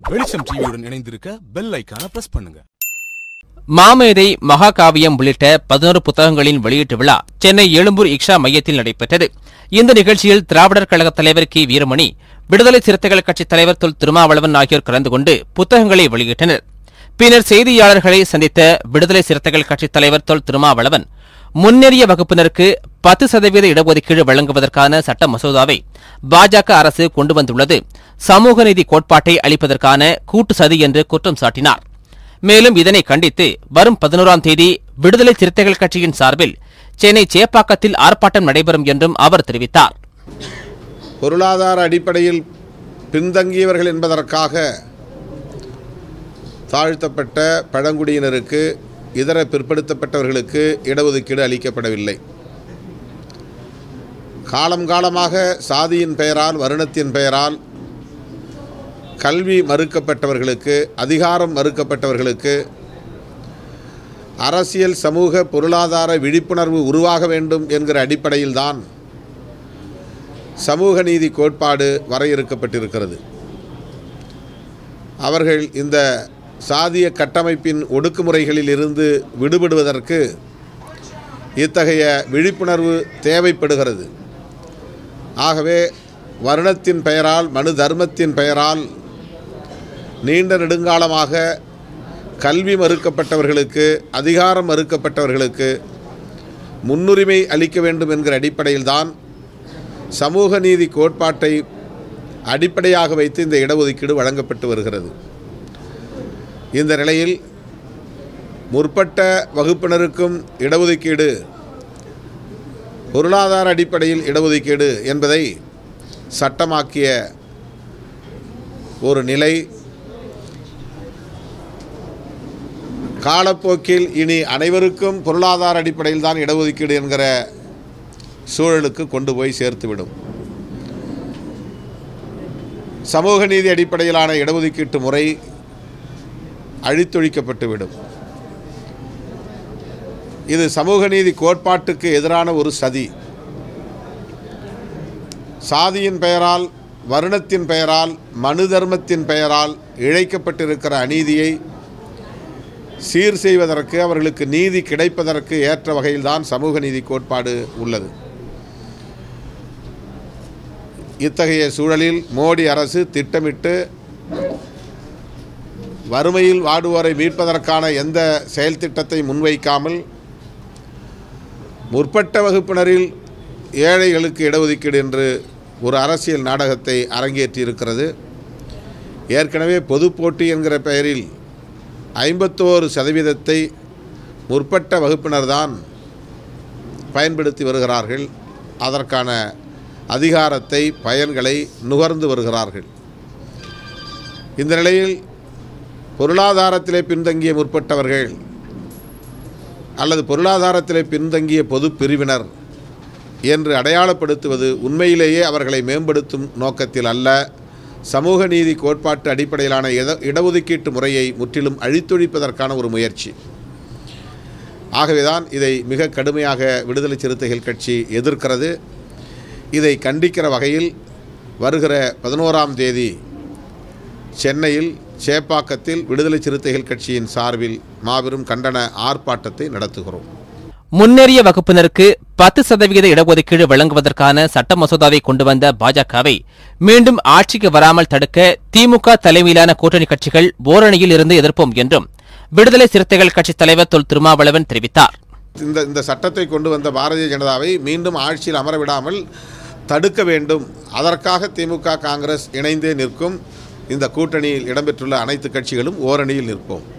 வெளிச்சம் டிவியுடன் இணைந்திருக்க பெல் ஐக்கான பிரஸ் பண்ணுங்க மாமேதை மகாகாவியம் உள்ளிட்ட பதினோரு புத்தகங்களின் வெளியீட்டு விழா சென்னை எழும்பூர் இக்ஷா மையத்தில் நடைபெற்றது இந்த நிகழ்ச்சியில் திராவிடர் கழக தலைவர் கி வீரமணி விடுதலை சிறுத்தைகள் கட்சித் தலைவர் தொல் திருமாவளவன் ஆகியோர் கலந்து கொண்டு புத்தகங்களை வெளியிட்டனர் பின்னர் செய்தியாளர்களை சந்தித்த விடுதலை சிறுத்தைகள் கட்சித் தலைவர் தொல் திருமாவளவன் முன்னேறிய வகுப்பினருக்கு பத்து சதவீத இடஒதுக்கீடு வழங்குவதற்கான சட்ட மசோதாவை பாஜக அரசு கொண்டு வந்துள்ளது சமூக நீதி கோட்பாட்டை அளிப்பதற்கான கூட்டு சதி என்று குற்றம் சாட்டினார் மேலும் இதனை கண்டித்து வரும் பதினோராம் தேதி விடுதலை சிறுத்தைகள் கட்சியின் சார்பில் சென்னை சேப்பாக்கத்தில் ஆர்ப்பாட்டம் நடைபெறும் என்றும் அவர் தெரிவித்தார் பொருளாதார அடிப்படையில் பின்தங்கியவர்கள் என்பதற்காக தாழ்த்தப்பட்ட பழங்குடியினருக்கு இதர பிற்படுத்தப்பட்டவர்களுக்கு இடஒதுக்கீடு அளிக்கப்படவில்லை காலம் காலமாக சாதியின் பெயரால் வருணத்தின் பெயரால் கல்வி மறுக்கப்பட்டவர்களுக்கு அதிகாரம் மறுக்கப்பட்டவர்களுக்கு அரசியல் சமூக பொருளாதார விழிப்புணர்வு உருவாக வேண்டும் என்கிற அடிப்படையில்தான் சமூக நீதி கோட்பாடு வரையறுக்கப்பட்டிருக்கிறது அவர்கள் இந்த சாதிய கட்டமைப்பின் ஒடுக்குமுறைகளில் இருந்து விடுபடுவதற்கு இத்தகைய விழிப்புணர்வு தேவைப்படுகிறது ஆகவே வருணத்தின் பெயரால் மனு தர்மத்தின் பெயரால் நீண்ட நெடுங்காலமாக கல்வி மறுக்கப்பட்டவர்களுக்கு அதிகாரம் மறுக்கப்பட்டவர்களுக்கு முன்னுரிமை அளிக்க வேண்டும் என்கிற அடிப்படையில்தான் சமூக நீதி கோட்பாட்டை அடிப்படையாக வைத்து இந்த இடஒதுக்கீடு வழங்கப்பட்டு வருகிறது இந்த நிலையில் முற்பட்ட வகுப்பினருக்கும் இடஒதுக்கீடு பொருளாதார அடிப்படையில் இடஒதுக்கீடு என்பதை சட்டமாக்கிய ஒரு நிலை காலப்போக்கில் இனி அனைவருக்கும் பொருளாதார அடிப்படையில் தான் இடஒதுக்கீடு என்கிற சூழலுக்கு கொண்டு போய் சேர்த்துவிடும் சமூக நீதி அடிப்படையிலான இடஒதுக்கீட்டு முறை அழித்தொழிக்கப்பட்டுவிடும் இது சமூக நீதி கோட்பாட்டுக்கு எதிரான ஒரு சதி சாதியின் பெயரால் வருணத்தின் பெயரால் மனு தர்மத்தின் பெயரால் இழைக்கப்பட்டிருக்கிற அநீதியை சீர் செய்வதற்கு அவர்களுக்கு நீதி கிடைப்பதற்கு ஏற்ற வகையில்தான் சமூக நீதி கோட்பாடு உள்ளது இத்தகைய சூழலில் மோடி அரசு திட்டமிட்டு வறுமையில் வாடுவோரை மீட்பதற்கான எந்த செயல் திட்டத்தை முன்வைக்காமல் முற்பட்ட வகுப்பினரில் ஏழைகளுக்கு இடஒதுக்கீடு என்று ஒரு அரசியல் நாடகத்தை அரங்கேற்றியிருக்கிறது ஏற்கனவே பொது போட்டி என்கிற பெயரில் ஐம்பத்தோரு சதவீதத்தை முற்பட்ட வகுப்பினர்தான் பயன்படுத்தி வருகிறார்கள் அதற்கான அதிகாரத்தை பயன்களை நுகர்ந்து வருகிறார்கள் இந்த நிலையில் பொருளாதாரத்திலே பின்தங்கிய முற்பட்டவர்கள் அல்லது பொருளாதாரத்திலே பின்தங்கிய பொது பிரிவினர் என்று அடையாளப்படுத்துவது உண்மையிலேயே அவர்களை மேம்படுத்தும் நோக்கத்தில் அல்ல சமூக நீதி கோட்பாட்டு அடிப்படையிலான இட இடஒதுக்கீட்டு முறையை முற்றிலும் அழித்தொழிப்பதற்கான ஒரு முயற்சி ஆகவேதான் இதை மிக கடுமையாக விடுதலை சிறுத்தைகள் கட்சி எதிர்க்கிறது இதை கண்டிக்கிற வகையில் வருகிற பதினோராம் தேதி சென்னையில் சேப்பாக்கத்தில் விடுதலை சிறுத்தைகள் கட்சியின் சார்பில் மாபெரும் கண்டன ஆர்ப்பாட்டத்தை நடத்துகிறோம் முன்னேறிய வகுப்பினருக்கு பத்து சதவீத இடஒதுக்கீடு வழங்குவதற்கான சட்ட மசோதாவை கொண்டு வந்த பாஜகவை மீண்டும் ஆட்சிக்கு வராமல் தடுக்க திமுக தலைமையிலான கூட்டணி கட்சிகள் ஓரணியில் இருந்து எதிர்ப்போம் என்றும் விடுதலை சிறுத்தைகள் கட்சித் தலைவர் தொல் திருமாவளவன் தெரிவித்தார் இந்த இந்த சட்டத்தை கொண்டு வந்த பாரதிய ஜனதாவை மீண்டும் ஆட்சியில் அமர விடாமல் தடுக்க வேண்டும் அதற்காக திமுக காங்கிரஸ் இணைந்தே நிற்கும் இந்த கூட்டணியில் இடம்பெற்றுள்ள அனைத்து கட்சிகளும் ஓரணியில் நிற்போம்